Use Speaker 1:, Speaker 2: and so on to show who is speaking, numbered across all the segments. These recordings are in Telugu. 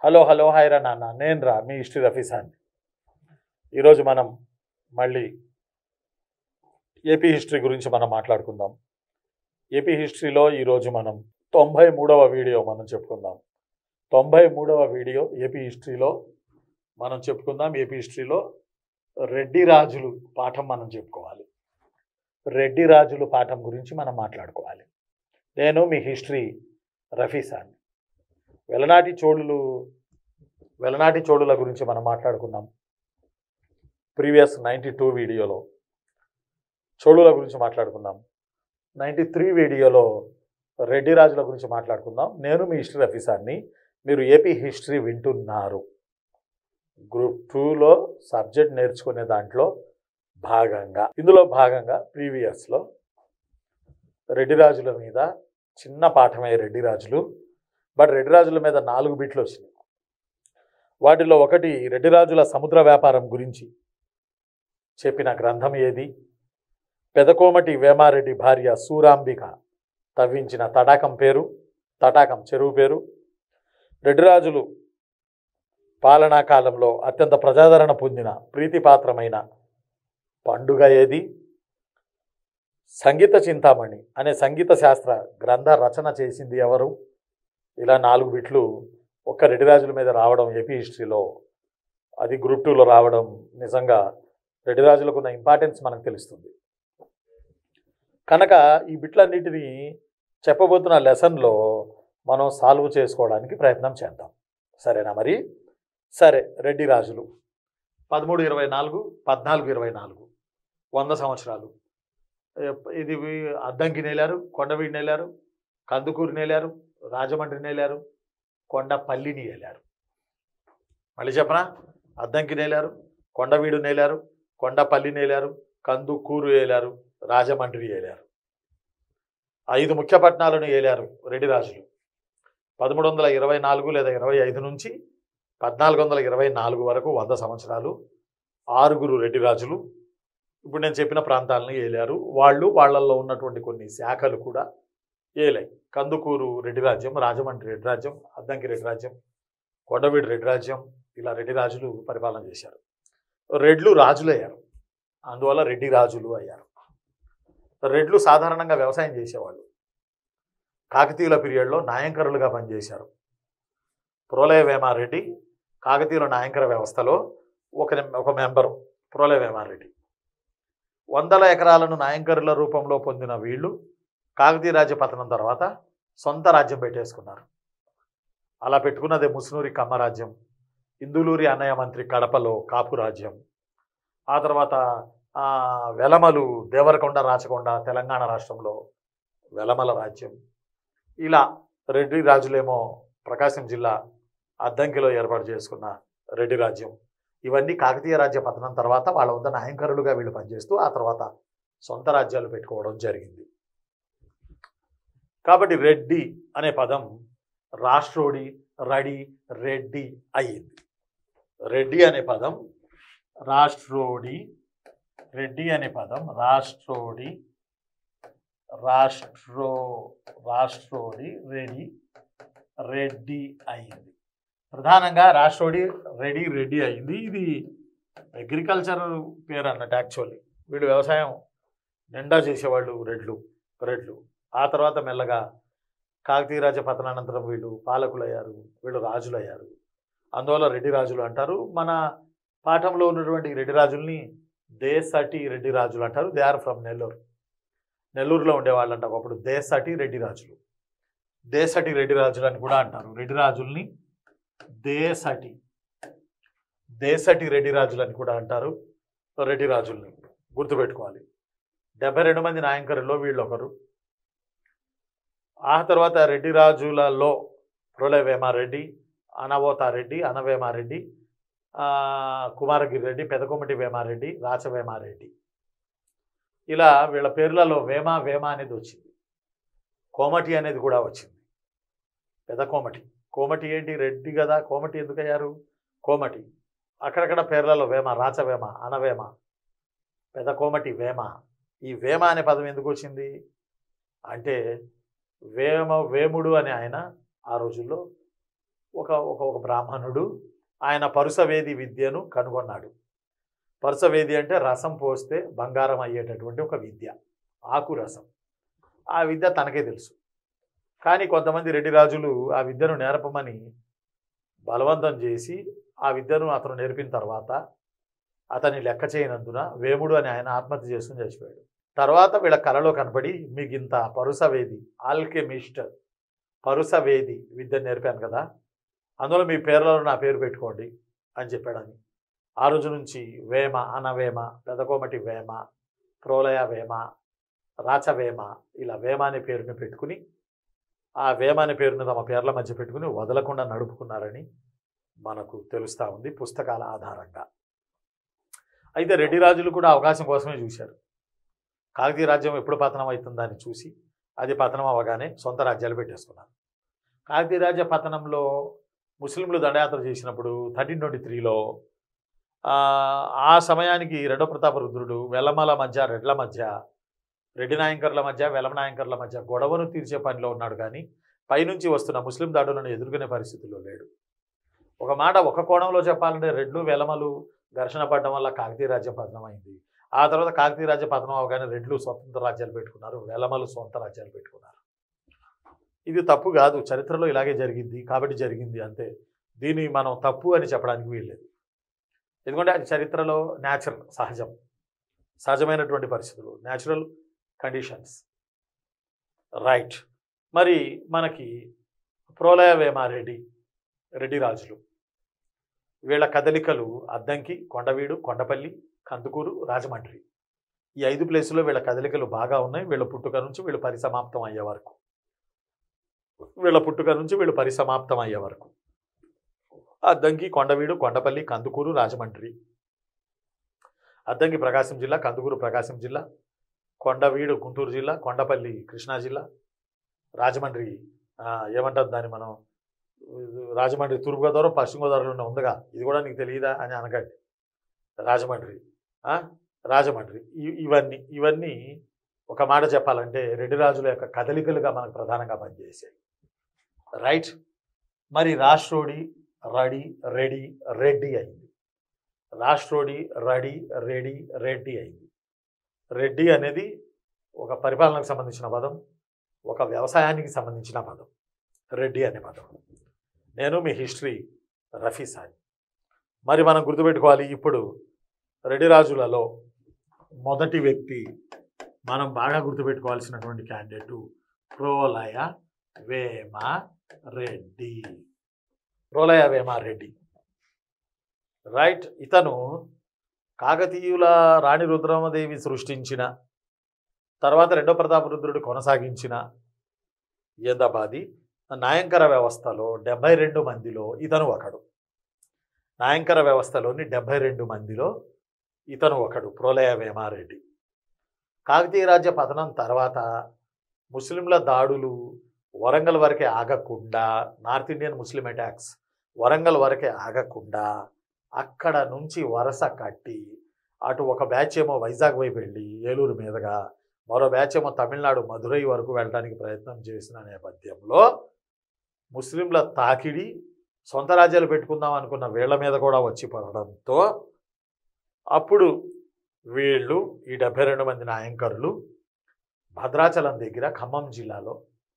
Speaker 1: హలో హలో హాయ్ రా నాన్న నేను రా మీ హిస్టరీ రఫీసాన్ని ఈరోజు మనం మళ్ళీ ఏపీ హిస్టరీ గురించి మనం మాట్లాడుకుందాం ఏపీ హిస్టరీలో ఈరోజు మనం తొంభై మూడవ వీడియో మనం చెప్పుకుందాం తొంభై మూడవ వీడియో ఏపీ హిస్టరీలో మనం చెప్పుకుందాం ఏపీ హిస్టరీలో రెడ్డి రాజులు పాఠం మనం చెప్పుకోవాలి రెడ్డి రాజులు పాఠం గురించి మనం మాట్లాడుకోవాలి నేను మీ హిస్టరీ రఫీసాన్ని వెలనాటి చోళులు వెలనాటి చోళుల గురించి మనం మాట్లాడుకున్నాం ప్రీవియస్ నైంటీ టూ వీడియోలో చోళుల గురించి మాట్లాడుకుందాం నైంటీ త్రీ వీడియోలో రెడ్డి రాజుల గురించి మాట్లాడుకుందాం నేను మీ హిస్టరీ రఫీసాన్ని మీరు ఏపీ హిస్టరీ వింటున్నారు గ్రూప్ టూలో సబ్జెక్ట్ నేర్చుకునే దాంట్లో భాగంగా ఇందులో భాగంగా ప్రీవియస్లో రెడ్డి రాజుల మీద చిన్న పాఠమే రెడ్డి రాజులు బట్ రెడ్డి రాజుల మీద నాలుగు బిట్లు వచ్చినాయి వాటిలో ఒకటి రెడ్డి రాజుల సముద్ర వ్యాపారం గురించి చెప్పిన గ్రంథం ఏది పెదకోమటి వేమారెడ్డి భార్య సూరాంబిక తవ్వించిన తటాకం పేరు తటాకం చెరువు పేరు రెడ్డి రాజులు పాలనా కాలంలో అత్యంత ప్రజాదరణ పొందిన ప్రీతిపాత్రమైన పండుగ ఏది సంగీత చింతామణి అనే సంగీత శాస్త్ర గ్రంథ రచన చేసింది ఎవరు ఇలా నాలుగు బిట్లు ఒక్క రెడ్డి రాజుల మీద రావడం ఏపీ హిస్టరీలో అది గ్రూప్ టూలో రావడం నిజంగా రెడ్డి రాజులకు ఉన్న ఇంపార్టెన్స్ మనకు తెలుస్తుంది కనుక ఈ బిట్లన్నిటినీ చెప్పబోతున్న లెసన్లో మనం సాల్వ్ చేసుకోవడానికి ప్రయత్నం చేద్దాం సరేనా మరి సరే రెడ్డి రాజులు పదమూడు ఇరవై నాలుగు పద్నాలుగు ఇరవై నాలుగు వంద సంవత్సరాలు ఎప్- ఇది వి- అద్దంకి నేలారు కొండవీడి నేలారు కందుకూరు నేలారు రాజమండ్రి నేలారు కొండపల్లిని ఏలారు మళ్ళీ చెప్పనా అద్దంకి నేలారు కొండవీడు నేలారు కొండపల్లి నేలారు కందుకూరు ఏలారు రాజమండ్రి ఏలారు ఐదు ముఖ్య పట్టణాలను ఏలారు రెడ్డి రాజులు పదమూడు వందల ఇరవై నాలుగు లేదా ఇరవై ఐదు నుంచి పద్నాలుగు వందల ఇరవై నాలుగు వరకు వంద సంవత్సరాలు ఆరుగురు రెడ్డి రాజులు ఇప్పుడు నేను చెప్పిన ప్రాంతాలను ఏలారు వాళ్ళు వాళ్ళల్లో ఉన్నటువంటి కొన్ని శాఖలు కూడా ఏలాయి కందుకూరు రెడ్డి రాజ్యం రాజమండ్రి రెడ్డి రాజ్యం అద్దంకి రెడ్డి రాజ్యం కొండవీడు రెడ్డి రాజ్యం ఇలా రెడ్డి రాజులు పరిపాలన చేశారు రెడ్లు రాజులు అయ్యారు అందువల్ల రెడ్డి రాజులు అయ్యారు రెడ్లు సాధారణంగా వ్యవసాయం చేసేవాళ్ళు కాకతీయుల పీరియడ్లో నాయంకరులుగా పనిచేశారు ప్రోలయ వేమారెడ్డి కాకతీయుల నాయంకర వ్యవస్థలో ఒక ఒక మెంబరు ప్రోలయ వేమారెడ్డి వందల ఎకరాలను నాయంకరుల రూపంలో పొందిన వీళ్ళు కాకతీయ రాజ్య పతనం తర్వాత సొంత రాజ్యం పెట్టేసుకున్నారు అలా పెట్టుకున్నదే ముసునూరి కమ్మరాజ్యం ఇందులూరి అన్నయ్య మంత్రి కడపలో కాపు రాజ్యం ఆ తర్వాత ఆ, వెలమలు దేవరకొండ రాచకొండ తెలంగాణ రాష్ట్రంలో వెలమల రాజ్యం ఇలా రెడ్డి రాజులేమో ప్రకాశం జిల్లా అద్దంకిలో ఏర్పాటు చేసుకున్న రెడ్డి రాజ్యం ఇవన్నీ కాకతీయ రాజ్య పతనం తర్వాత వాళ్ళ వద్ద నాయంకరులుగా వీళ్ళు పనిచేస్తూ ఆ తర్వాత సొంత రాజ్యాలు పెట్టుకోవడం జరిగింది కాబట్టి రెడ్డి అనే పదం రాష్ట్రోడి రడి రెడ్డి అయ్యింది రెడ్డి అనే పదం రాష్ట్రోడి రెడ్డి అనే పదం రాష్ట్రోడి రాష్ట్రో రాష్ట్రోడి రెడ్డి రెడ్డి అయింది ప్రధానంగా రాష్ట్రోడి రెడీ రెడ్డి అయింది ఇది అగ్రికల్చర్ పేరు అన్నట్టు యాక్చువల్లీ వీళ్ళు వ్యవసాయం నిండా చేసేవాళ్ళు రెడ్లు రెడ్లు ఆ తర్వాత మెల్లగా కాకతీయ రాజ్య పతనానంతరం వీళ్ళు పాలకులు అయ్యారు వీళ్ళు రాజులు అయ్యారు అందువల్ల రెడ్డి రాజులు అంటారు మన పాఠంలో ఉన్నటువంటి రెడ్డి రాజుల్ని దేశటి రెడ్డి రాజులు అంటారు దే ఆర్ ఫ్రమ్ నెల్లూరు నెల్లూరులో ఉండేవాళ్ళు అంట ఒకప్పుడు దేశటి రెడ్డి రాజులు దేశటి రెడ్డి రాజులు అని కూడా అంటారు రెడ్డి రాజుల్ని దేశటి దేశటి రెడ్డి రాజులు అని కూడా అంటారు రెడ్డి రాజుల్ని గుర్తుపెట్టుకోవాలి డెబ్బై రెండు మంది నాయకులలో వీళ్ళు ఒకరు ఆ తర్వాత రెడ్డి రాజులలో ప్రొలయ వేమారెడ్డి అనవోతారెడ్డి అనవేమారెడ్డి ఆ, కుమారగిరి రెడ్డి పెదకొమటి వేమారెడ్డి రాచవేమారెడ్డి ఇలా వీళ్ళ పేర్లలో వేమ వేమ అనేది వచ్చింది కోమటి అనేది కూడా వచ్చింది పెద కోమటి కోమటి ఏంటి రెడ్డి కదా కోమటి ఎందుకు అయ్యారు కోమటి అక్కడక్కడ పేర్లలో వేమ రాచవేమ అనవేమ పెద కోమటి వేమ ఈ వేమ అనే పదం ఎందుకు వచ్చింది అంటే వేమ వేముడు అనే ఆయన ఆ రోజుల్లో ఒక ఒక ఒక బ్రాహ్మణుడు ఆయన పరుసవేది విద్యను కనుగొన్నాడు పరుసవేది అంటే రసం పోస్తే బంగారం అయ్యేటటువంటి ఒక విద్య ఆకు రసం ఆ విద్య తనకే తెలుసు కానీ కొంతమంది రెడ్డి రాజులు ఆ విద్యను నేర్పమని బలవంతం చేసి ఆ విద్యను అతను నేర్పిన తర్వాత అతన్ని లెక్క చేయనందున వేముడు అని ఆయన ఆత్మహత్య చేసుకుని చచ్చిపోయాడు తర్వాత వీళ్ళ కళలో కనపడి మీకు ఇంత పరుసవేది ఆల్కెమిస్ట్ పరుసవేది విద్యను నేర్పాను కదా అందులో మీ పేర్లలో నా పేరు పెట్టుకోండి అని చెప్పాడని ఆ రోజు నుంచి వేమ అనవేమ పెదకోమటి వేమ ప్రోలయ వేమ రాచవేమ ఇలా వేమ అనే పేరుని పెట్టుకుని ఆ వేమ అనే పేరుని తమ పేర్ల మధ్య పెట్టుకుని వదలకుండా నడుపుకున్నారని మనకు తెలుస్తూ ఉంది పుస్తకాల ఆధారంగా అయితే రెడ్డి రాజులు కూడా అవకాశం కోసమే చూశారు కాకతీయ రాజ్యం ఎప్పుడు పతనం అవుతుందని చూసి అది పతనం అవ్వగానే సొంత రాజ్యాలు పెట్టేసుకున్నారు కాకతీయ రాజ్య పతనంలో ముస్లింలు దండయాత్ర చేసినప్పుడు థర్టీన్ ట్వంటీ త్రీలో ఆ సమయానికి రెండో ప్రతాప రుద్రుడు వెల్లమల మధ్య రెడ్ల మధ్య రెడ్డి నాయకర్ల మధ్య వెలమ నాయకర్ల మధ్య గొడవను తీర్చే పనిలో ఉన్నాడు కానీ పైనుంచి వస్తున్న ముస్లిం దాడులను ఎదుర్కొనే పరిస్థితుల్లో లేడు ఒక మాట ఒక కోణంలో చెప్పాలంటే రెడ్లు వెలమలు ఘర్షణ పడడం వల్ల కాకతీయ రాజ్యం పతనం అయింది ఆ తర్వాత కాకతీయ రాజ్య పతనం అవగానే రెడ్లు స్వతంత్ర రాజ్యాలు పెట్టుకున్నారు వెలమలు సొంత రాజ్యాలు పెట్టుకున్నారు ఇది తప్పు కాదు చరిత్రలో ఇలాగే జరిగింది కాబట్టి జరిగింది అంతే దీన్ని మనం తప్పు అని చెప్పడానికి వీల్లేదు ఎందుకంటే అది చరిత్రలో న్యాచురల్ సహజం సహజమైనటువంటి పరిస్థితులు న్యాచురల్ కండిషన్స్ రైట్ మరి మనకి ప్రోలయ వేమారెడ్డి రెడ్డి రాజులు వీళ్ళ కదలికలు అద్దంకి కొండవీడు కొండపల్లి కందుకూరు రాజమండ్రి ఈ ఐదు ప్లేసుల్లో వీళ్ళ కదలికలు బాగా ఉన్నాయి వీళ్ళ పుట్టుక నుంచి వీళ్ళు పరిసమాప్తం అయ్యే వరకు వీళ్ళ పుట్టుక నుంచి వీళ్ళు పరిసమాప్తం అయ్యే వరకు అద్దంకి కొండవీడు కొండపల్లి కందుకూరు రాజమండ్రి అద్దంకి ప్రకాశం జిల్లా కందుకూరు ప్రకాశం జిల్లా కొండవీడు గుంటూరు జిల్లా కొండపల్లి కృష్ణా జిల్లా రాజమండ్రి ఆ, ఏమంటారు దాన్ని మనం రాజమండ్రి తూర్పుగోదావరి పశ్చిమ గోదావరిలోనే ఉందిగా ఇది కూడా నీకు తెలియదా అని అనకండి రాజమండ్రి ఆ, రాజమండ్రి ఇ- ఇవన్నీ ఇవన్నీ ఒక మాట చెప్పాలంటే రెడ్డి రాజుల యొక్క కదలికలుగా మనకు ప్రధానంగా పనిచేసాయి రైట్ మరి రాష్ట్రోడి రడి రెడీ రెడ్డి అయింది రాష్ట్రోడి రడి రెడీ రెడ్డి అయింది రెడ్డి అనేది ఒక పరిపాలనకు సంబంధించిన పదం ఒక వ్యవసాయానికి సంబంధించిన పదం రెడ్డి అనే పదం నేను మీ హిస్టరీ రఫీ సాయి మరి మనం గుర్తుపెట్టుకోవాలి ఇప్పుడు రెడ్డి రాజులలో మొదటి వ్యక్తి మనం బాగా గుర్తుపెట్టుకోవాల్సినటువంటి క్యాండిడేటు ప్రోలయ వేమ రెడ్డి ప్రోలయ వేమ రెడ్డి రైట్ ఇతను కాకతీయుల రాణి రుద్రమదేవి సృష్టించిన తర్వాత రెండో ప్రతాపరుద్రుడు కొనసాగించిన ఏందబాది నాయంకర వ్యవస్థలో డెబ్బై రెండు మందిలో ఇతను ఒకడు నాయంకర వ్యవస్థలోని డెబ్బై రెండు మందిలో ఇతను ఒకడు ప్రోలయ వేమారెడ్డి కాకతీయ రాజ్య పతనం తర్వాత ముస్లింల దాడులు వరంగల్ వరకే ఆగకుండా north Indian Muslim attacks Warangal వరకే ఆగకుండా అక్కడ నుంచి వరస కట్టి అటు ఒక బ్యాచ్ ఏమో వైజాగ్ వైపు వెళ్ళి ఏలూరు మీదుగా మరో బ్యాచ్ ఏమో తమిళనాడు మధురై వరకు వెళ్ళడానికి ప్రయత్నం చేసిన నేపథ్యంలో ముస్లింల తాకిడి సొంత రాజ్యాలు పెట్టుకుందాం అనుకున్న వీళ్ళ మీద కూడా వచ్చి పడడంతో అప్పుడు వీళ్ళు ఈ డెబ్బై రెండు మంది నాయంకరులు భద్రాచలం దగ్గర ఖమ్మం జిల్లాలో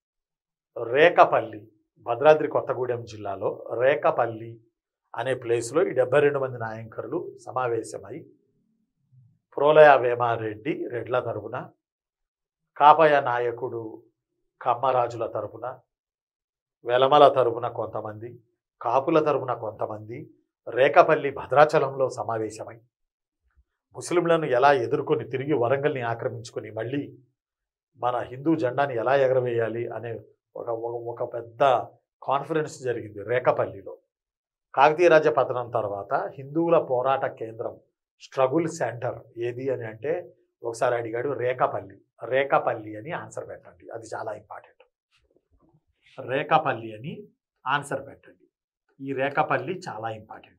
Speaker 1: రేకపల్లి భద్రాద్రి కొత్తగూడెం జిల్లాలో రేకపల్లి అనే ప్లేస్లో ఈ డెబ్బై రెండు మంది నాయంకరులు సమావేశమై ప్రోలయ వేమారెడ్డి రెడ్ల తరపున కాపయ నాయకుడు కమ్మరాజుల తరపున వెలమల తరపున కొంతమంది కాపుల తరపున కొంతమంది రేకపల్లి భద్రాచలంలో సమావేశమై ముస్లింలను ఎలా ఎదుర్కొని తిరిగి వరంగల్ని ఆక్రమించుకొని మళ్ళీ మన హిందూ జెండాని ఎలా ఎగరవేయాలి అనే ఒక ఒక- ఒక పెద్ద కాన్ఫరెన్స్ జరిగింది రేకపల్లిలో కాకతీయ రాజ్య పతనం తర్వాత హిందువుల పోరాట కేంద్రం స్ట్రగుల్ సెంటర్ ఏది అని అంటే ఒకసారి అడిగాడు రేకపల్లి రేకపల్లి అని ఆన్సర్ పెట్టండి అది చాలా ఇంపార్టెంట్ రేకపల్లి అని ఆన్సర్ పెట్టండి ఈ రేకపల్లి చాలా ఇంపార్టెంట్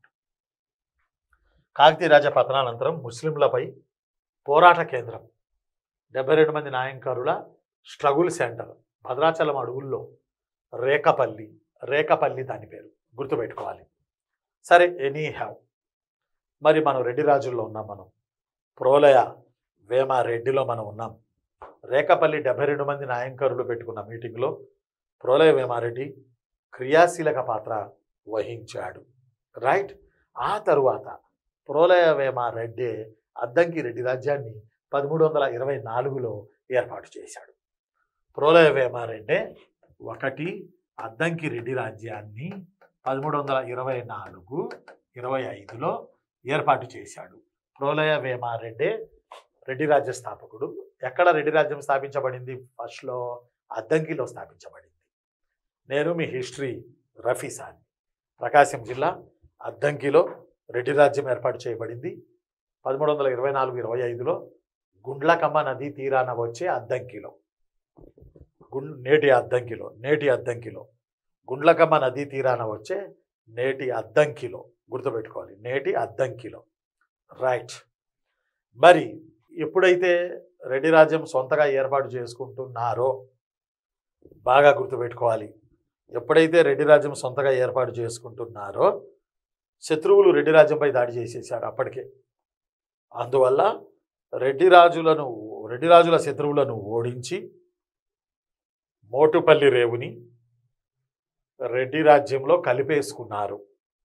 Speaker 1: కాకతీయ రాజ్య పతనానంతరం ముస్లింలపై పోరాట కేంద్రం డెబ్బై రెండు మంది నాయంకరుల స్ట్రగుల్ సెంటర్ భద్రాచలం అడవుల్లో రేకపల్లి రేకపల్లి దాని పేరు గుర్తుపెట్టుకోవాలి సరే ఎనీ హ్యావ్ మరి మనం రెడ్డి రాజుల్లో ఉన్నాం మనం ప్రోలయ వేమ రెడ్డిలో మనం ఉన్నాం రేకపల్లి డెబ్బై రెండు మంది నాయంకరులు పెట్టుకున్న మీటింగ్లో ప్రోలయ వేమారెడ్డి క్రియాశీలక పాత్ర వహించాడు రైట్ ఆ తరువాత ప్రోలయ వేమారెడ్డి అద్దంకి రెడ్డి రాజ్యాన్ని పదమూడు వందల ఇరవై నాలుగులో ఏర్పాటు చేశాడు ప్రోలయ వేమారెడ్డి ఒకటి అద్దంకి రెడ్డి రాజ్యాన్ని పదమూడు వందల ఇరవై నాలుగు ఇరవై ఐదులో ఏర్పాటు చేశాడు ప్రోలయ వేమారెడ్డి రెడ్డి రాజ్య స్థాపకుడు ఎక్కడ రెడ్డి రాజ్యం స్థాపించబడింది ఫస్ట్లో అద్దంకిలో స్థాపించబడింది నేను మీ హిస్టరీ రఫీసాని ప్రకాశం జిల్లా అద్దంకిలో రెడ్డి రాజ్యం ఏర్పాటు చేయబడింది పదమూడు వందల ఇరవై నాలుగు ఇరవై ఐదులో గుండ్లకమ్మ నదీ తీరాన వచ్చే అద్దంకిలో గుండ్ నేటి అద్దంకిలో నేటి అద్దంకిలో గుండ్లకమ్మ నదీ తీరాన వచ్చే నేటి అద్దంకిలో గుర్తుపెట్టుకోవాలి నేటి అద్దంకిలో రైట్ మరి ఎప్పుడైతే రెడ్డి రాజ్యం సొంతగా ఏర్పాటు చేసుకుంటున్నారో బాగా గుర్తుపెట్టుకోవాలి ఎప్పుడైతే రెడ్డి రాజ్యం సొంతగా ఏర్పాటు చేసుకుంటున్నారో శత్రువులు రెడ్డి రాజ్యంపై దాడి చేసేసారు అప్పటికే అందువల్ల రెడ్డి రాజులను రెడ్డి రాజుల శత్రువులను ఓడించి మోటుపల్లి రేవుని రెడ్డి రాజ్యంలో కలిపేసుకున్నారు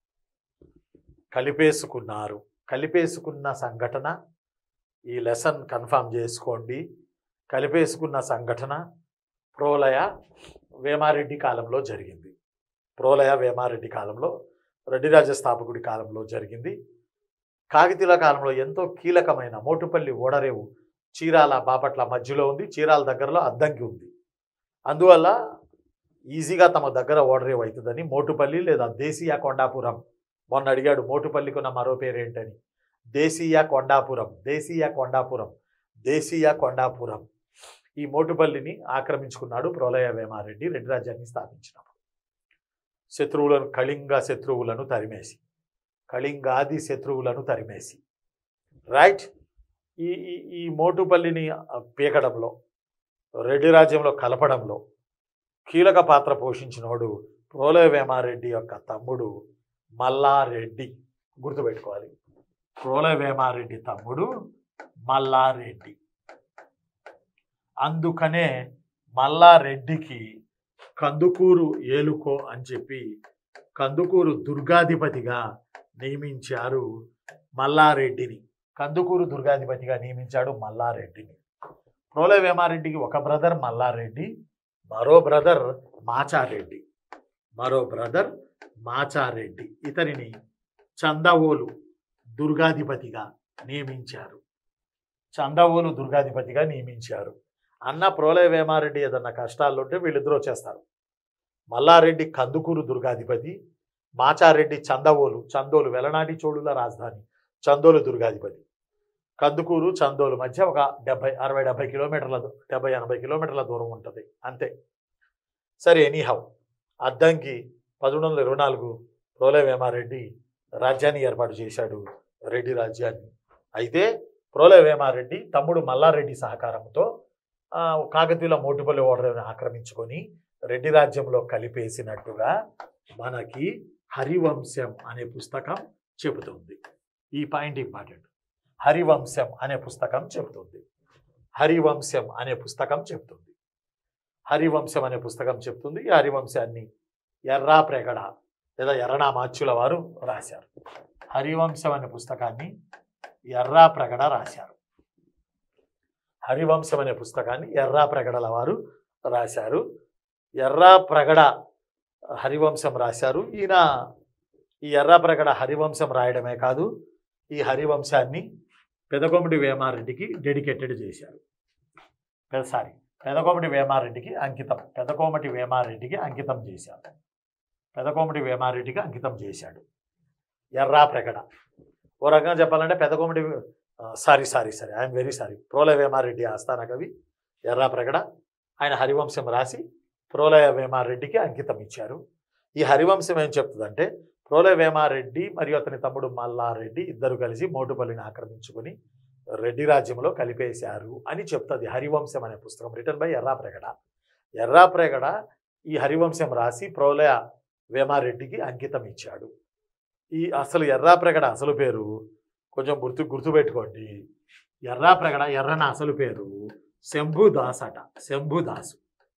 Speaker 1: కలిపేసుకున్నారు కలిపేసుకున్న సంఘటన ఈ లెసన్ కన్ఫామ్ చేసుకోండి కలిపేసుకున్న సంఘటన ప్రోలయ వేమారెడ్డి కాలంలో జరిగింది ప్రోలయ వేమారెడ్డి కాలంలో రెడ్డి రాజ్య స్థాపకుడి కాలంలో జరిగింది కాగితీల కాలంలో ఎంతో కీలకమైన మోటుపల్లి ఓడరేవు చీరాల బాపట్ల మధ్యలో ఉంది చీరాల దగ్గరలో అద్దంకి ఉంది అందువల్ల ఈజీగా తమ దగ్గర ఓడరేవు అవుతుందని మోటుపల్లి లేదా దేశీయ కొండాపురం మొన్న అడిగాడు మోటుపల్లికి ఉన్న మరో పేరేంటని దేశీయ కొండాపురం దేశీయ కొండాపురం దేశీయ కొండాపురం ఈ మోటుపల్లిని ఆక్రమించుకున్నాడు ప్రోలయ వేమారెడ్డి రెడ్డి రాజ్యాన్ని స్థాపించినప్పుడు శత్రువులను కళింగ శత్రువులను తరిమేసి కళింగాది శత్రువులను తరిమేసి రైట్ ఈ ఈ ఈ మోటుపల్లిని పీకడంలో రెడ్డి రాజ్యంలో కలపడంలో కీలక పాత్ర పోషించినోడు ప్రోలయ వేమారెడ్డి యొక్క తమ్ముడు మల్లారెడ్డి గుర్తుపెట్టుకోవాలి ప్రోలయ వేమారెడ్డి తమ్ముడు మల్లారెడ్డి అందుకనే మల్లారెడ్డికి కందుకూరు ఏలుకో అని చెప్పి కందుకూరు దుర్గాధిపతిగా నియమించారు మల్లారెడ్డిని కందుకూరు దుర్గాధిపతిగా నియమించాడు మల్లారెడ్డిని ప్రోల వేమారెడ్డికి ఒక బ్రదర్ మల్లారెడ్డి మరో బ్రదర్ మాచారెడ్డి మరో బ్రదర్ మాచారెడ్డి ఇతనిని చందవోలు దుర్గాధిపతిగా నియమించారు చందవోలు దుర్గాధిపతిగా నియమించారు అన్న ప్రోలయ వేమారెడ్డి ఏదన్నా కష్టాల్లో ఉంటే వీళ్ళిద్దరూ వచ్చేస్తారు మల్లారెడ్డి కందుకూరు దుర్గాధిపతి మాచారెడ్డి చందవోలు చందోలు వెలనాటి చోళుల రాజధాని చందోలు దుర్గాధిపతి కందుకూరు చందోలు మధ్య ఒక డెబ్బై అరవై డెబ్బై కిలోమీటర్ల దూ- డెబ్బై ఎనభై కిలోమీటర్ల దూరం ఉంటుంది అంతే సరే ఎనీహౌ అద్దంకి పదమూడు వందల ఇరవై నాలుగు ప్రోలయ వేమారెడ్డి రాజ్యాన్ని ఏర్పాటు చేశాడు రెడ్డి రాజ్యాన్ని అయితే ప్రోలయ వేమారెడ్డి తమ్ముడు మల్లారెడ్డి సహకారంతో ఆ, కాకతీయుల మోటుపల్లి ఓడరేవుని ఆక్రమించుకొని రెడ్డి రాజ్యంలో కలిపేసినట్టుగా మనకి హరివంశం అనే పుస్తకం చెబుతుంది ఈ పాయింట్ ఇంపార్టెంట్ హరివంశం అనే పుస్తకం చెబుతుంది హరివంశం అనే పుస్తకం చెబుతుంది హరివంశం అనే పుస్తకం చెప్తుంది ఈ హరివంశాన్ని ఎర్రా ప్రెగడ లేదా ఎర్రనామాచ్యుల వారు రాశారు హరివంశం అనే పుస్తకాన్ని ఎర్రా ప్రగడ రాశారు హరివంశం అనే పుస్తకాన్ని ఎర్రా ప్రగడల వారు రాశారు ఎర్రా ప్రగడ హరివంశం రాశారు ఈయన ఈ ఎర్రా ప్రగడ హరివంశం రాయడమే కాదు ఈ హరివంశాన్ని పెదకొమిటి వేమారెడ్డికి డెడికేటెడ్ చేశారు పెద సారీ పెదకోమటి వేమారెడ్డికి అంకితం పెదకోమటి వేమారెడ్డికి అంకితం చేశారు పెదకోమటి వేమారెడ్డికి అంకితం చేశాడు ఎర్రా ప్రగడ ఓ రకంగా చెప్పాలంటే Pedakomati sorry sorry sorry I'm very sorry Prolaya Vemareddy ఆస్థాన కవి ఎర్రా ప్రగడ ఆయన హరివంశం రాసి ప్రోలయ వేమారెడ్డికి అంకితం ఇచ్చారు ఈ హరివంశం ఏం చెప్తుందంటే ప్రోలయ వేమారెడ్డి మరియు అతని తమ్ముడు మల్లారెడ్డి ఇద్దరు కలిసి మోటుపల్లిని ఆక్రమించుకుని రెడ్డి రాజ్యంలో కలిపేశారు అని చెప్తుంది హరివంశం అనే పుస్తకం రిటర్న్ బై ఎర్రా ప్రగడ ఎర్రా ప్రగడ ఈ హరివంశం రాసి ప్రోలయ వేమారెడ్డికి అంకితం ఇచ్చాడు ఈ అసలు ఎర్రాప్రగడ అసలు పేరు కొంచెం గుర్తు గుర్తుపెట్టుకోండి ఎర్రాప్రగడ ఎర్రన అసలు పేరు శంభుదాస్ అట శంభుదాసు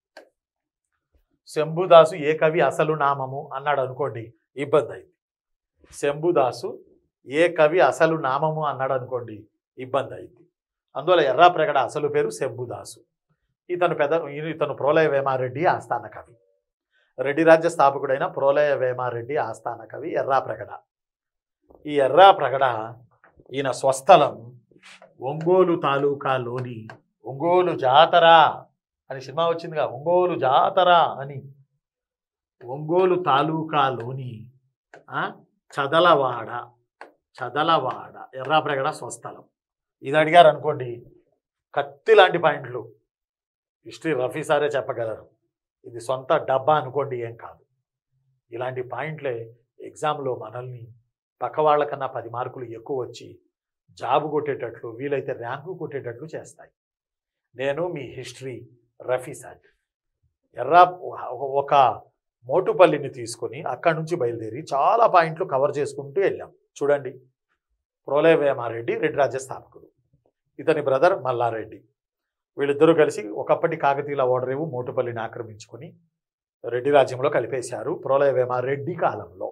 Speaker 1: శంభుదాసు ఏ కవి అసలు నామము అన్నాడు అనుకోండి ఇబ్బంది అయింది శంభుదాసు ఏ కవి అసలు నామము అన్నాడు అనుకోండి ఇబ్బంది అయింది అందువల్ల ఎర్రాప్రగడ అసలు పేరు శంభుదాసు ఇతను పెద్ద ఇతను ప్రోలయ వేమారెడ్డి ఆస్థాన కవి రెడ్డి రాజ్య స్థాపకుడైన ప్రోలయ వేమారెడ్డి ఆస్థాన కవి ఎర్రాప్రగడ ఈ ఎర్రాప్రగడ ఈయన స్వస్థలం ఒంగోలు తాలూకాలోని ఒంగోలు జాతర అని సినిమా వచ్చిందిగా ఒంగోలు జాతర అని ఒంగోలు తాలూకాలోని ఆ, చదలవాడ చదలవాడ ఎర్రాప్రగడ స్వస్థలం ఇది అడిగారు అనుకోండి కత్తి లాంటి పాయింట్లు హిస్టరీ రఫీ సారే చెప్పగలరు ఇది సొంత డబ్బా అనుకోండి ఏం కాదు ఇలాంటి పాయింట్లే ఎగ్జామ్లో మనల్ని పక్క వాళ్ళకన్నా పది మార్కులు ఎక్కువ వచ్చి జాబు కొట్టేటట్లు వీలైతే ర్యాంకు కొట్టేటట్లు చేస్తాయి నేను మీ హిస్టరీ రఫీ సార్ ఎర్రా ఒక మోటుపల్లిని తీసుకొని అక్కడి నుంచి బయలుదేరి చాలా పాయింట్లు కవర్ చేసుకుంటూ వెళ్ళాం చూడండి ప్రోలయ వేమారెడ్డి రెడ్డి రాజ్య స్థాపకుడు ఇతని బ్రదర్ మల్లారెడ్డి వీళ్ళిద్దరూ కలిసి ఒకప్పటి కాకతీయుల ఓడరేవు మోటుపల్లిని ఆక్రమించుకొని రెడ్డి రాజ్యంలో కలిపేశారు ప్రోలయ వేమారెడ్డి కాలంలో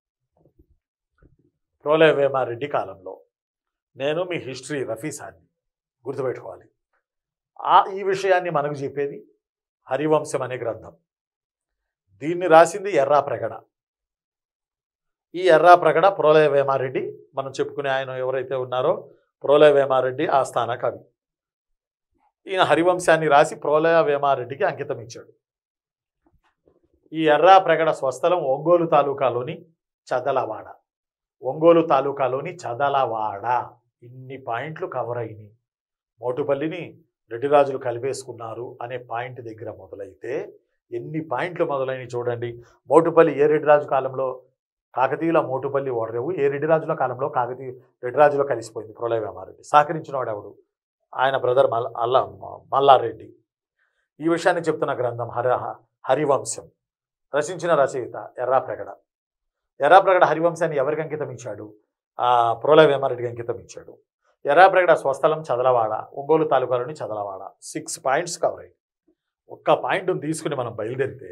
Speaker 1: ప్రోలయ వేమారెడ్డి కాలంలో నేను మీ హిస్టరీ రఫీ సార్ని గుర్తుపెట్టుకోవాలి ఆ ఈ విషయాన్ని మనకు చెప్పేది హరివంశం అనే గ్రంథం దీన్ని రాసింది ఎర్రా ప్రగడ ఈ ఎర్రా ప్రగడ ప్రోలయ వేమారెడ్డి మనం చెప్పుకునే ఆయన ఎవరైతే ఉన్నారో ప్రోలయ వేమారెడ్డి ఆస్థాన కవి ఈయన హరివంశాన్ని రాసి ప్రోలయ వేమారెడ్డికి అంకితం ఇచ్చాడు ఈ ఎర్రా ప్రగడ స్వస్థలం ఒంగోలు తాలూకాలోని చదలవాడ ఒంగోలు తాలూకాలోని చదలవాడ ఇన్ని పాయింట్లు కవర్ అయినాయి మోటుపల్లిని రెడ్డిరాజులు కలిపేసుకున్నారు అనే పాయింట్ దగ్గర మొదలైతే ఎన్ని పాయింట్లు మొదలైనవి చూడండి మోటుపల్లి ఏ రెడ్డిరాజు కాలంలో కాకతీయుల మోటుపల్లి ఓడరేవు ఏ రెడ్డిరాజుల కాలంలో కాకతీయ రెడ్డిరాజులో కలిసిపోయింది ప్రళయ వేమారెడ్డి సహకరించిన వాడు ఎవడు ఆయన బ్రదర్ మల్ అల్ల మల్లారెడ్డి ఈ విషయాన్ని చెప్తున్న గ్రంథం హర హరివంశం రచించిన రచయిత ఎర్రాప్రగడ ఎర్రాప్రగడ హరివంశాన్ని ఎవరికి అంకితం ఇచ్చాడు ఆ ప్రోలయ వేమారెడ్డికి అంకితం ఇచ్చాడు ఎర్రాప్రగడ స్వస్థలం చదలవాడ ఒంగోలు తాలూకాలోని చదలవాడ సిక్స్ పాయింట్స్ కవర్ అయ్యాయి ఒక్క పాయింట్ తీసుకుని మనం బయలుదేరితే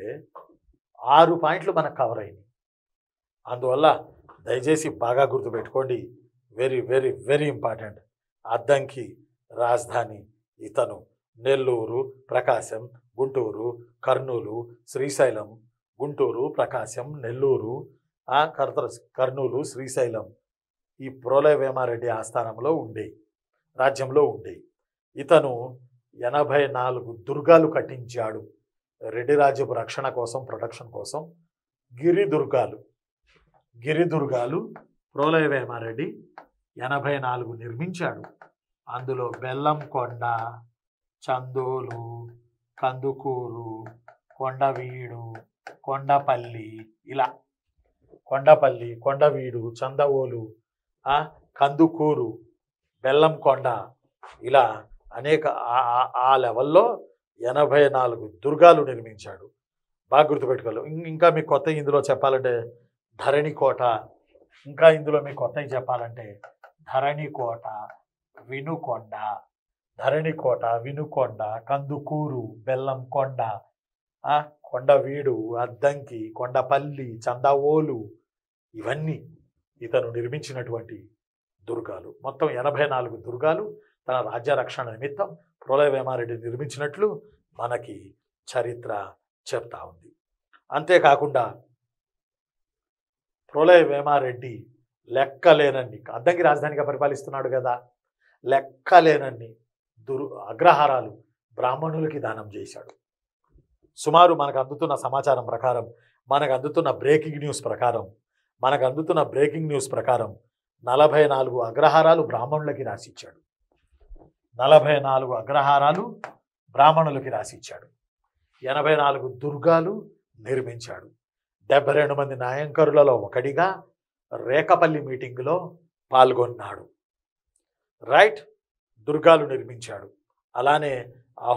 Speaker 1: ఆరు పాయింట్లు మనకు కవర్ అయినాయి అందువల్ల దయచేసి బాగా గుర్తుపెట్టుకోండి very very very important Addanki రాజధాని ఇతను నెల్లూరు ప్రకాశం గుంటూరు కర్నూలు శ్రీశైలం గుంటూరు ప్రకాశం నెల్లూరు ఆ కర్త కర్నూలు శ్రీశైలం ఈ ప్రోలయ వేమారెడ్డి ఆస్థానంలో ఉండే రాజ్యంలో ఉండే ఇతను ఎనభై నాలుగు దుర్గాలు కట్టించాడు రెడ్డి రాజ్యపు రక్షణ కోసం ప్రొటెక్షన్ కోసం గిరి దుర్గాలు గిరి దుర్గాలు ప్రోలయ వేమారెడ్డి ఎనభై నాలుగు నిర్మించాడు అందులో బెల్లం కొండ చందోలు కందుకూరు కొండవీడు కొండపల్లి ఇలా కొండపల్లి కొండవీడు చందవోలు ఆ, కందుకూరు బెల్లం కొండ ఇలా అనేక ఆ- ఆ- ఆ లెవెల్లో ఎనభై నాలుగు దుర్గాలు నిర్మించాడు బాగా గుర్తుపెట్టుకోవాలి ఇం- ఇంకా మీకు కొత్త ఇందులో చెప్పాలంటే ధరణి కోట ఇంకా ఇందులో మీకు కొత్తవి చెప్పాలంటే ధరణి కోట వినుకొండ ధరణి కోట వినుకొండ కందుకూరు బెల్లం కొండ ఆ, కొండవీడు అద్దంకి కొండపల్లి చందవోలు ఇవన్నీ ఇతను నిర్మించినటువంటి దుర్గాలు మొత్తం ఎనభై నాలుగు దుర్గాలు తన రాజ్య రక్షణ నిమిత్తం ప్రోలయ వేమారెడ్డి నిర్మించినట్లు మనకి చరిత్ర చెప్తా ఉంది అంతేకాకుండా ప్రోలయ వేమారెడ్డి లెక్కలేనన్ని అద్దంకి రాజధానిగా పరిపాలిస్తున్నాడు కదా లెక్కలేనన్ని దుర్ అగ్రహారాలు బ్రాహ్మణులకి దానం చేశాడు సుమారు మనకు అందుతున్న సమాచారం ప్రకారం మనకు అందుతున్న బ్రేకింగ్ న్యూస్ ప్రకారం మనకు అందుతున్న బ్రేకింగ్ న్యూస్ ప్రకారం నలభై నాలుగు అగ్రహారాలు బ్రాహ్మణులకి రాసిచ్చాడు నలభై నాలుగు అగ్రహారాలు బ్రాహ్మణులకి రాసిచ్చాడు ఎనభై నాలుగు దుర్గాలు నిర్మించాడు డెబ్బై రెండు మంది నాయంకరులలో ఒకడిగా రేకపల్లి మీటింగులో పాల్గొన్నాడు రైట్ దుర్గాలు నిర్మించాడు అలానే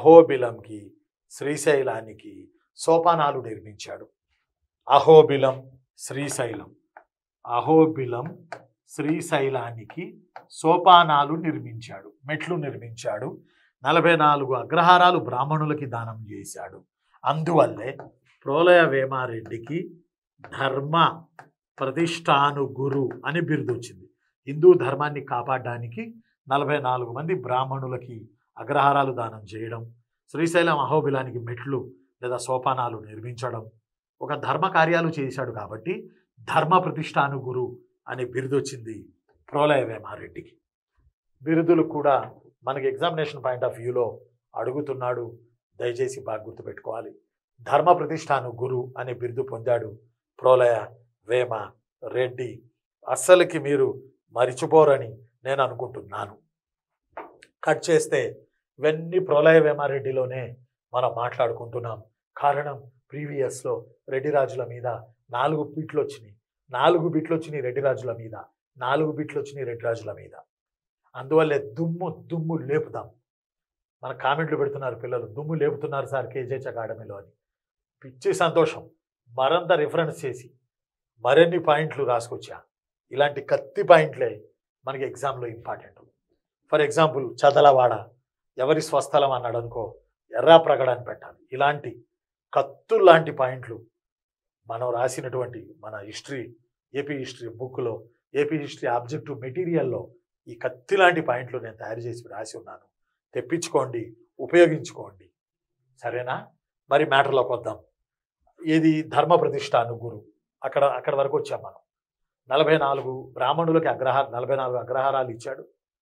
Speaker 1: అహోబిలంకి శ్రీశైలానికి సోపానాలు నిర్మించాడు అహోబిలం శ్రీశైలం అహోబిలం శ్రీశైలానికి సోపానాలు నిర్మించాడు మెట్లు నిర్మించాడు నలభై నాలుగు అగ్రహారాలు బ్రాహ్మణులకి దానం చేశాడు అందువల్లే ప్రోలయ వేమారెడ్డికి ధర్మ ప్రతిష్టాను గురు అని బిరుదు వచ్చింది హిందూ ధర్మాన్ని కాపాడడానికి నలభై నాలుగు మంది బ్రాహ్మణులకి అగ్రహారాలు దానం చేయడం శ్రీశైలం అహోబిలానికి మెట్లు లేదా సోపానాలు నిర్మించడం ఒక ధర్మ కార్యాలు చేశాడు కాబట్టి ధర్మ ప్రతిష్టాను గురు అనే బిరుదు వచ్చింది ప్రోలయ వేమారెడ్డికి బిరుదులు కూడా మనకి ఎగ్జామినేషన్ పాయింట్ ఆఫ్ వ్యూలో అడుగుతున్నాడు దయచేసి బాగా గుర్తుపెట్టుకోవాలి ధర్మ ప్రతిష్టాను గురు అనే బిరుదు పొందాడు ప్రోలయ వేమ రెడ్డి అస్సలకి మీరు మరిచిపోరని నేను అనుకుంటున్నాను కట్ చేస్తే ఇవన్నీ ప్రోలయ వేమారెడ్డిలోనే మనం మాట్లాడుకుంటున్నాం కారణం ప్రీవియస్లో రెడ్డి రాజుల మీద నాలుగు బిట్లు వచ్చినాయి నాలుగు బిట్లు వచ్చినాయి రెడ్డి రాజుల మీద నాలుగు బిట్లు వచ్చినాయి రెడ్డి రాజుల మీద అందువల్లే దుమ్ము దుమ్ము లేపుదాం మన కామెంట్లు పెడుతున్నారు పిల్లలు దుమ్ము లేపుతున్నారు సార్ కేజేచ్ అకాడమీలో అని పిచ్చి సంతోషం మరంత రిఫరెన్స్ చేసి మరిన్ని పాయింట్లు రాసుకొచ్చా ఇలాంటి కత్తి పాయింట్లే మనకి ఎగ్జామ్లో ఇంపార్టెంట్ ఫర్ ఎగ్జాంపుల్ చదలవాడ ఎవరి స్వస్థలం అన్నాడు అనుకో ఎర్రా ప్రగడని పెట్టాలి ఇలాంటి కత్తులు లాంటి పాయింట్లు మనం రాసినటువంటి మన హిస్టరీ ఏపీ హిస్టరీ బుక్లో ఏపీ హిస్టరీ ఆబ్జెక్టివ్ మెటీరియల్లో ఈ కత్తి లాంటి పాయింట్లు నేను తయారు చేసి రాసి ఉన్నాను తెప్పించుకోండి ఉపయోగించుకోండి సరేనా మరి మ్యాటర్లోకి వద్దాం ఇది ధర్మ ప్రతిష్టాను గురు అక్కడ అక్కడ వరకు వచ్చాం మనం నలభై నాలుగు బ్రాహ్మణులకి అగ్రహార నలభై నాలుగు అగ్రహారాలు ఇచ్చాడు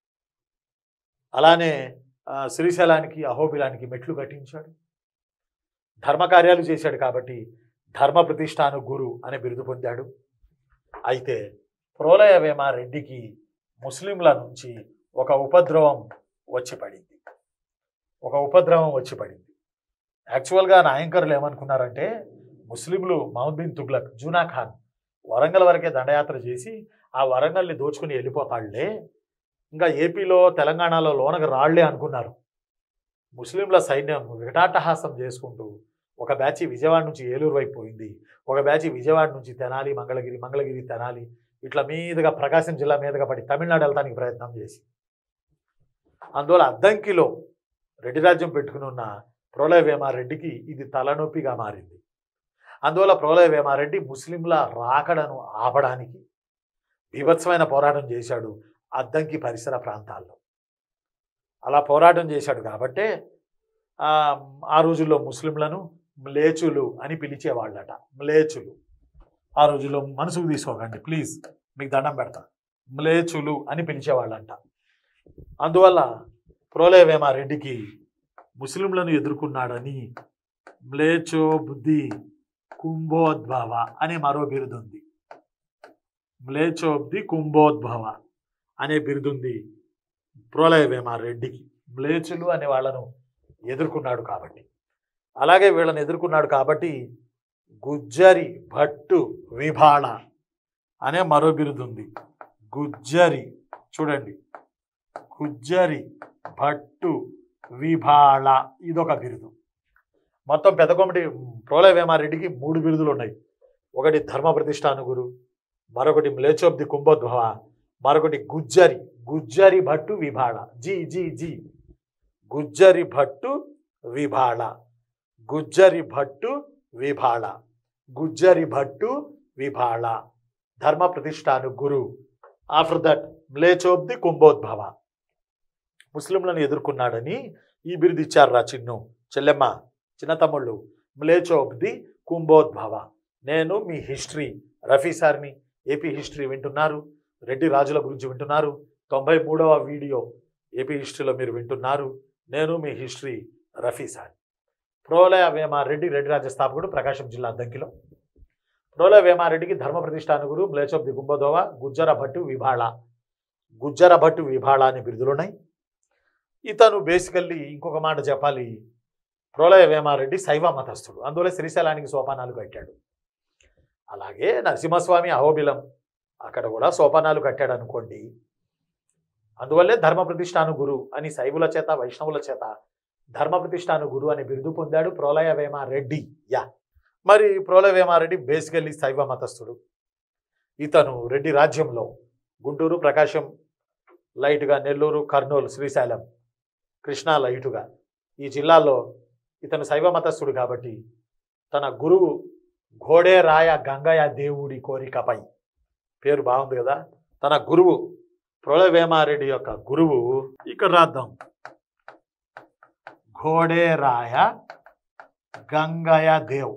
Speaker 1: అలానే ఆ, శ్రీశైలానికి అహోబిలానికి మెట్లు కట్టించాడు ధర్మకార్యాలు చేశాడు కాబట్టి ధర్మ ప్రతిష్టాను గురు అనే బిరుదు పొందాడు అయితే ప్రోలయ వేమారెడ్డికి ముస్లింల నుంచి ఒక ఉపద్రవం వచ్చి పడింది ఒక ఉపద్రవం వచ్చి పడింది యాక్చువల్గా నా యాంకర్లు ఏమనుకున్నారంటే ముస్లింలు మహమ్మద్ బిన్ తుగ్లక్ జూనా ఖాన్ వరంగల్ వరకే దండయాత్ర చేసి ఆ వరంగల్ని దోచుకుని వెళ్ళిపోతాళ్లే ఇంకా ఏపీలో తెలంగాణలో లోనకు రాళ్లే అనుకున్నారు ముస్లింల సైన్యం వికటాటహాసం చేసుకుంటూ ఒక బ్యాచ్ విజయవాడ నుంచి ఏలూరు వైపు పోయింది ఒక బ్యాచ్ విజయవాడ నుంచి తెనాలి మంగళగిరి మంగళగిరి తెనాలి ఇట్లా మీదుగా ప్రకాశం జిల్లా మీదుగా పడి తమిళనాడు వెళ్తానికి ప్రయత్నం చేసి అందువల్ల అద్దంకిలో రెడ్డి రాజ్యం పెట్టుకుని ఉన్న ప్రోలయ వేమారెడ్డికి ఇది తలనొప్పిగా మారింది అందువల్ల ప్రోలయ వేమారెడ్డి ముస్లింల రాకడను ఆపడానికి బీభత్సమైన పోరాటం చేశాడు అద్దంకి పరిసర ప్రాంతాల్లో అలా పోరాటం చేశాడు కాబట్టే ఆ, ఆ రోజుల్లో ముస్లింలను మ్లేచులు అని పిలిచేవాళ్ళట మ్లేచులు ఆ రోజుల్లో మనసుకు తీసుకోకండి ప్లీజ్ మీకు దండం పెడతా మ్లేచులు అని పిలిచేవాళ్ళంట అందువల్ల ప్రోలేవేమారెడ్డికి ముస్లింలను ఎదుర్కొన్నాడని మ్లేచో బుద్ధి కుంభోద్భవ అనే మరో బిరుదుంది మ్లేచోబ్ది కుంభోద్భవ అనే బిరుదుంది ప్రోలయవేమారెడ్డికి మ్లేచులు అనే వాళ్ళను ఎదుర్కొన్నాడు కాబట్టి అలాగే వీళ్ళని ఎదుర్కొన్నాడు కాబట్టి గుజ్జరి భట్టు విభాళ అనే మరో బిరుదుంది గుజ్జరి చూడండి గుజ్జరి భట్టు విభాళ ఇదొక బిరుదు మొత్తం పెద్దకొమ్మటి ప్రోలయవేమారెడ్డికి మూడు బిరుదులు ఉన్నాయి ఒకటి ధర్మ ప్రతిష్టాను గురు మరొకటి మ్లేచోబ్ది కుంభోద్భవ మరొకటి గుజ్జరి గుజ్జరి భట్టు విభాళ జీ జీ జీ గుజ్జరి భట్టు విభాళ గుజ్జరి భట్టు విభాళ గుజ్జరి భట్టు విభాళ ధర్మ ప్రతిష్టాను గురు ఆఫ్టర్ దట్ మ్లేచోబ్ది కుంభోద్భవ ముస్లింలను ఎదుర్కొన్నాడని ఈ బిరుదు ఇచ్చారు రా చిన్ను చెల్లెమ్మ చిన్న తమ్ముళ్ళు మ్లేచోబ్ది కుంభోద్భవ నేను మీ హిస్టరీ రఫీ సార్ని ఏపీ హిస్టరీ వింటున్నారు రెడ్డి రాజుల గురించి వింటున్నారు తొంభై మూడవ వీడియో ఏపీ హిస్టరీలో మీరు వింటున్నారు నేను మీ హిస్టరీ రఫీ సార్ ప్రోలయ వేమారెడ్డి రెడ్డి రాజ్య స్థాపకుడు ప్రకాశం జిల్లా అద్దంకిలో ప్రోలయ వేమారెడ్డికి ధర్మ ప్రతిష్టానగురు మ్లేచోబ్ ది గుంబదోవ గుజ్జర భట్టు విభాళ గుజ్జర భట్టు విభాళ అనే బిరుదులున్నాయి ఇతను బేసికల్లీ ఇంకొక మాట చెప్పాలి ప్రోలయ వేమారెడ్డి శైవ మతస్థుడు అందువల్ల శ్రీశైలానికి సోపానాలు కట్టాడు అలాగే నరసింహస్వామి అహోబిలం అక్కడ కూడా సోపానాలు కట్టాడు అనుకోండి అందువల్లే ధర్మ ప్రతిష్టాను గురు అని శైవుల చేత వైష్ణవుల చేత ధర్మ ప్రతిష్టాను గురు అని బిరుదు పొందాడు ప్రోలయ వేమ రెడ్డి యా మరి ప్రోల వేమారెడ్డి బేసికల్లీ శైవ మతస్థుడు ఇతను రెడ్డి రాజ్యంలో గుంటూరు ప్రకాశం లైట్గా నెల్లూరు కర్నూలు శ్రీశైలం కృష్ణా లైటుగా ఈ జిల్లాల్లో ఇతను శైవ మతస్థుడు కాబట్టి తన గురువు ఘోడేరాయ గంగయ్య దేవుడి కోరికపై పేరు బాగుంది కదా తన గురువు ప్రోళవేమారెడ్డి యొక్క గురువు ఇక్కడ రాద్దాం ఘోడేరాయ గంగయ్య దేవ్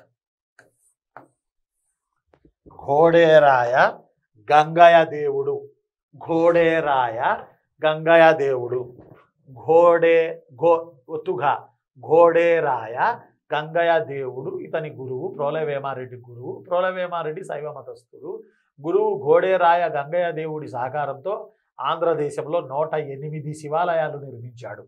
Speaker 1: ఘోడేరాయ గంగయ్య దేవుడు ఘోడేరాయ గంగయ్య దేవుడు ఘోడే ఘో ఒత్తుగా ఘోడేరాయ గంగయ్య దేవుడు ఇతని గురువు ప్రోలవేమారెడ్డి గురువు ప్రోలవేమారెడ్డి శైవ మతస్థుడు గురువు ఘోడేరాయ గంగయ్య దేవుడి సహకారంతో ఆంధ్రదేశంలో నూట ఎనిమిది శివాలయాలు నిర్మించాడు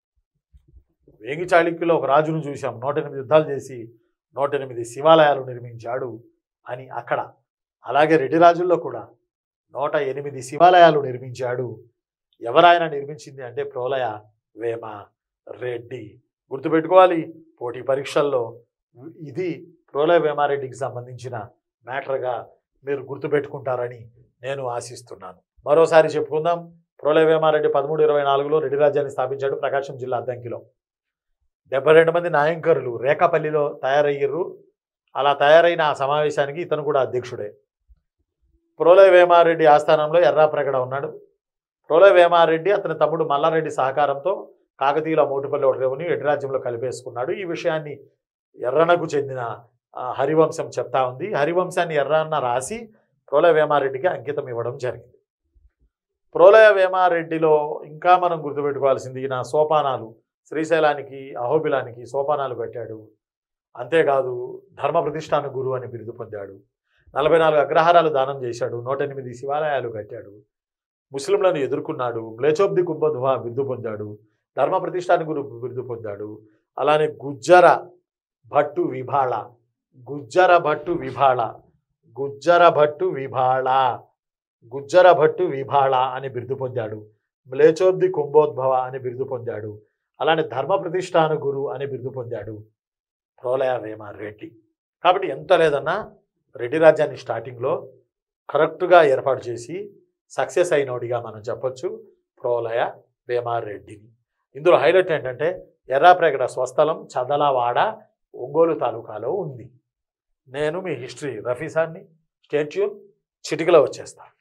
Speaker 1: వేగి చాళుక్యులో ఒక రాజును చూశాం నూట ఎనిమిది యుద్ధాలు చేసి నూట ఎనిమిది శివాలయాలు నిర్మించాడు అని అక్కడ అలాగే రెడ్డి రాజుల్లో కూడా నూట ఎనిమిది శివాలయాలు నిర్మించాడు ఎవరాయన నిర్మించింది అంటే ప్రోలయ వేమ రెడ్డి గుర్తుపెట్టుకోవాలి పోటీ పరీక్షల్లో ఇది ప్రోలయ వేమారెడ్డికి సంబంధించిన మ్యాటర్గా మీరు గుర్తుపెట్టుకుంటారని నేను ఆశిస్తున్నాను మరోసారి చెప్పుకుందాం ప్రోలయ వేమారెడ్డి పదమూడు ఇరవై నాలుగులో రెడ్డి రాజ్యాన్ని స్థాపించాడు ప్రకాశం జిల్లా అద్దంకిలో డెబ్బై రెండు మంది నాయంకరులు రేకాపల్లిలో తయారయ్యారు అలా తయారైన ఆ సమావేశానికి ఇతను కూడా అధ్యక్షుడే ప్రోలయ వేమారెడ్డి ఆస్థానంలో ఎర్రాప్రగడ ఉన్నాడు ప్రోలయ వేమారెడ్డి అతని తమ్ముడు మల్లారెడ్డి సహకారంతో కాకతీయుల మోటుపల్లి రెవెన్యూ ఎడ్రాజ్యంలో కలిపేసుకున్నాడు ఈ విషయాన్ని ఎర్రనకు చెందిన ఆ, హరివంశం చెప్తా ఉంది హరివంశాన్ని ఎర్రన్న రాసి ప్రోలయ వేమారెడ్డికి అంకితం ఇవ్వడం జరిగింది ప్రోలయ వేమారెడ్డిలో ఇంకా మనం గుర్తుపెట్టుకోవాల్సింది ఈయన సోపానాలు శ్రీశైలానికి అహోబిలానికి సోపానాలు కట్టాడు అంతేకాదు ధర్మ ప్రతిష్టాన గురువు అని బిరుదు పొందాడు నలభై నాలుగు అగ్రహారాలు దానం చేశాడు నూట ఎనిమిది శివాలయాలు కట్టాడు ముస్లింలను ఎదుర్కొన్నాడు మ్లేచోబ్ది కుంభధ్వ బిరుదు పొందాడు ధర్మ ప్రతిష్టాన గురు బిరుదు పొందాడు అలానే గుజ్జర భట్టు విభాళ గుజ్జర భట్టు విభాళ గుజ్జర భట్టు విభాళ గుజ్జర భట్టు విభాళ అని బిరుదు పొందాడు మ్లేచోబ్ది కుంభోద్భవ అని బిరుదు పొందాడు అలానే ధర్మ ప్రతిష్టాన గురు అని బిరుదు పొందాడు ప్రోలయ వేమారెడ్డి కాబట్టి ఎంత లేదన్నా రెడ్డి రాజ్యాన్ని స్టార్టింగ్లో కరెక్ట్గా ఏర్పాటు చేసి సక్సెస్ అయినోడిగా మనం చెప్పొచ్చు ప్రోలయ వేమారెడ్డిని ఇందులో హైలైట్ ఏంటంటే ఎర్రాప్రేగడ స్వస్థలం చదలవాడ ఒంగోలు తాలూకాలో ఉంది నేను మీ హిస్టరీ రఫీసాన్ని స్టేట్యూన్ చిటికలో వచ్చేస్తాను